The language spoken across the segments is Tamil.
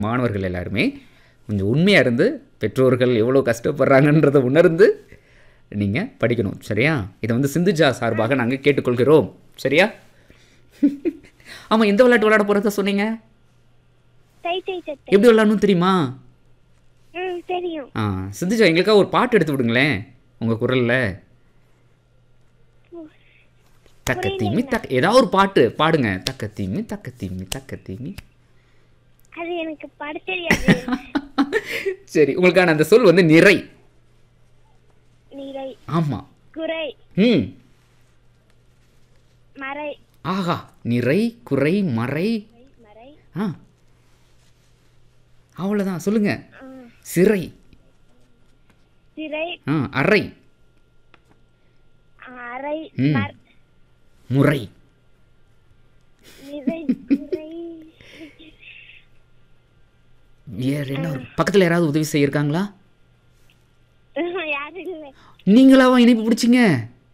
மாணவர்கள் எல்லாருமே கொஞ்சம் உண்மையாக இருந்து பெற்றோர்கள் எவ்வளோ கஷ்டப்படுறாங்கன்றதை உணர்ந்து நீங்கள் படிக்கணும் சரியா இதை வந்து சிந்துஜா சார்பாக நாங்கள் கேட்டுக்கொள்கிறோம் சரியா ஆமாம் எந்த விளையாட்டு விளையாட போகிறத சொன்னீங்க தை தை சட்டை எப்படி விளையாடணும் தெரியுமா ம் தெரியும் ஆ சிந்துஜா எங்களுக்காக ஒரு பாட்டு எடுத்து விடுங்களேன் உங்கள் குரலில் தக்க தீமி தக்க ஏதாவது ஒரு பாட்டு பாடுங்க தக்க தீமி தக்க தீமி தக்க தீமி அது எனக்கு பாட தெரியாது சரி உங்களுக்கான அந்த சொல் வந்து நிறை நிறை ஆமாம் குறை ம் மறை ஆஹா நிறை குறை மறை மறை ஆ அவ்வளோதான் சொல்லுங்க ம். சிறை சிறை ஆ அறை அறை ம். மர்- முறை நிறை குறை வேற என்ன ஒரு பக்கத்தில் யாராவது உதவி செய்யிருக்காங்களா யாரும் இல்லை நீங்களாவா இணைப்பு பிடிச்சிங்க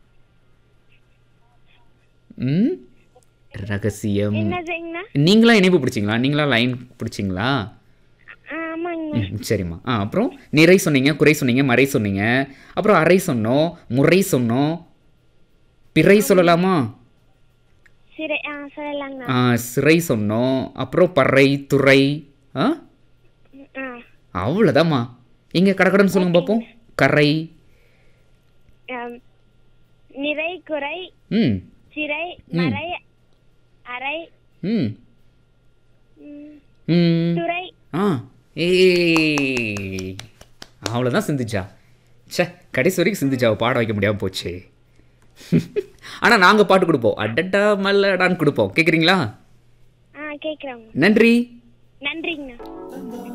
ம் ரகசியம் என்னதுங்கண்ணா நீங்களா இணைப்பு பிடிச்சிங்களா நீங்களா லைன் பிடிச்சிங்களா ஆமாங்கண்ணா ம் சரிம்மா ஆ அப்புறம் நிறை சொன்னீங்க குறை சொன்னீங்க மறை சொன்னீங்க அப்புறம் அறை சொன்னோம் முறை சொன்னோம் பிறை சொல்லலாமா சிறை ஆ சொல்லலாங்கண்ணா ஆ, சிறை சொன்னோம் அப்புறம் பறை துறை ஆ ஆ அவ்வளோதாம்மா இங்கே கடக்கடன்னு சொல்லுங்க பார்ப்போம் கரை ஆம். நிறை குறை ம் சிறை மறை அறை ம் ம், ம் துறை ஆ ஏ அவ்வளோதான் சிந்திச்சா ச்சே கடைசி வரைக்கும் சிந்திச்சாவை பாட வைக்க முடியாமல் போச்சு ஆனால் நாங்கள் பாட்டு கொடுப்போம் அடட்டா மல்லடான்னு கொடுப்போம் கேட்குறீங்களா ஆ கேட்குறாங்க நன்றி நன்றிங்கண்ணா